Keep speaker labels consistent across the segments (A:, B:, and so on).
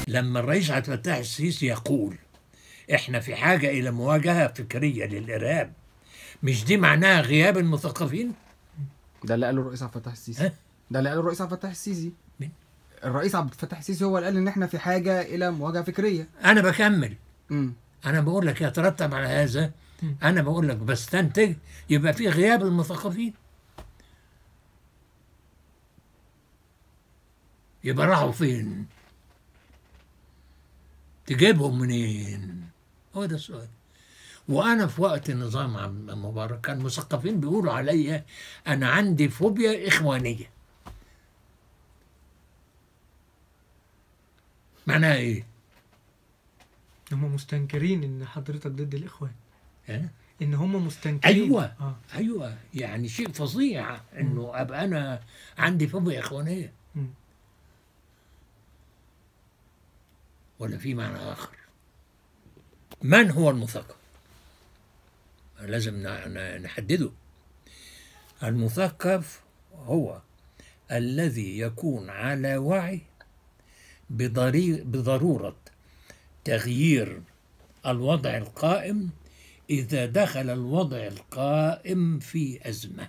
A: لما الرئيس عبد الفتاح السيسي يقول احنا في حاجة إلى مواجهة فكرية للإرهاب مش دي معناها غياب المثقفين؟
B: ده اللي قاله الرئيس عبد الفتاح السيسي
A: ها؟
B: ده اللي قاله الرئيس عبد الفتاح السيسي
A: مين؟
B: الرئيس عبد الفتاح السيسي هو اللي قال ان احنا في حاجه الى مواجهه فكريه
A: أنا بكمل
B: امم
A: أنا بقول لك يترتب على هذا أنا بقول لك بستنتج يبقى في غياب المثقفين يبقى راحوا فين؟ تجيبهم منين؟ هو ده السؤال وانا في وقت النظام عبد مبارك كان مثقفين بيقولوا عليا انا عندي فوبيا اخوانيه معناها ايه؟
C: هم مستنكرين ان حضرتك ضد الاخوان
A: ها؟
C: ان هم مستنكرين
A: ايوه
C: اه
A: ايوه يعني شيء فظيع انه ابقى انا عندي فوبيا اخوانيه
C: مم.
A: ولا في معنى اخر من هو المثقف لازم ن- ن- نحدده المثقف هو الذي يكون على وعي بضري- بضروره تغيير الوضع القائم اذا دخل الوضع القائم في ازمه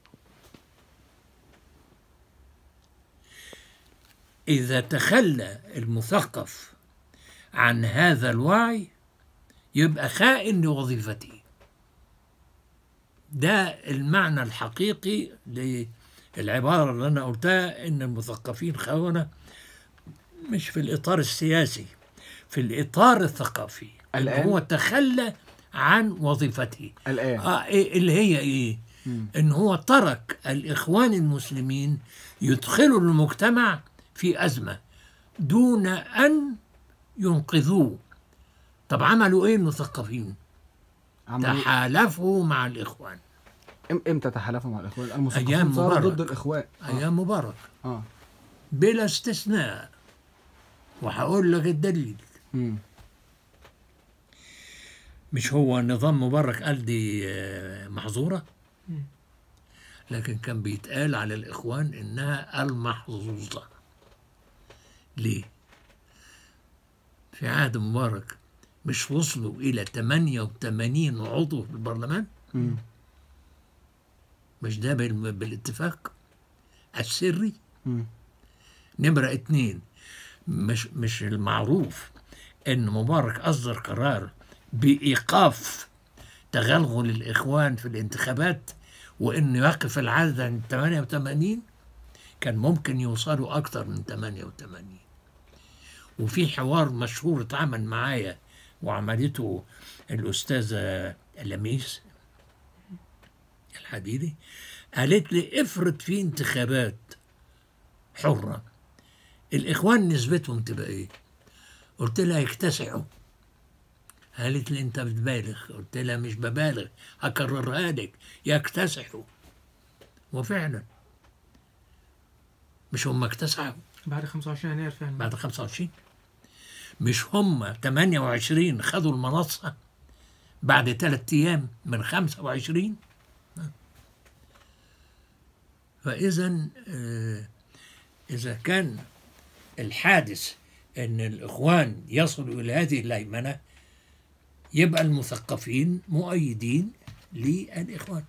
A: اذا تخلى المثقف عن هذا الوعي يبقى خائن لوظيفته ده المعنى الحقيقي للعبارة اللي أنا قلتها إن المثقفين خونة مش في الإطار السياسي في الإطار الثقافي إن
B: الآن؟
A: هو تخلى عن وظيفته
B: الان
A: آه إيه اللي هي إيه
B: مم.
A: إن هو ترك الإخوان المسلمين يدخلوا المجتمع في أزمة دون أن ينقذوه طب عملوا إيه المثقفين
B: عملوا
A: تحالفوا مع الإخوان
B: إم- امتى تحالفوا مع الاخوان المثقفين
A: أيام
B: صاروا
A: مبارك.
B: ضد الاخوان آه.
A: أيام مبارك
B: اه
A: بلا استثناء وهقول لك الدليل
B: مم.
A: مش هو نظام مبارك قال دي آه، محظورة
C: مم.
A: لكن كان بيتقال على الإخوان إنها المحظوظة ليه؟ في عهد مبارك مش وصلوا إلى 88 عضو في البرلمان
B: مم.
A: مش ده بال- بالاتفاق السري
B: مم.
A: نمرة اتنين مش مش المعروف ان مبارك اصدر قرار بايقاف تغلغل الاخوان في الانتخابات وانه يقف العدد عند 88 كان ممكن يوصلوا اكتر من 88 وفي حوار مشهور اتعمل معايا وعملته الاستاذه لميس الحديدي قالت لي افرض في انتخابات حرة الإخوان نسبتهم تبقى إيه؟ قلت لها يكتسعوا قالت لي أنت بتبالغ قلت لها مش ببالغ هكررها لك يكتسعوا وفعلا مش هم اكتسعوا
C: بعد 25 يناير فعلا
A: بعد 25 مش هم 28 خدوا المنصة بعد ثلاثة أيام من 25 فإذا آه، إذا كان الحادث أن الإخوان يصلوا إلى هذه الهيمنة يبقى المثقفين مؤيدين للإخوان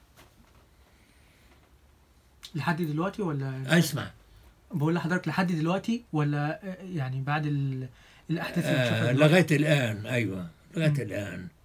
C: لحد دلوقتي ولا
A: اسمع
C: بقول لحضرتك لحد دلوقتي ولا آه، يعني بعد ال... الاحداث اللي
A: آه
C: بنشوفها دلوقتي؟
A: لغاية الآن أيوة لغاية
C: مم.
A: الآن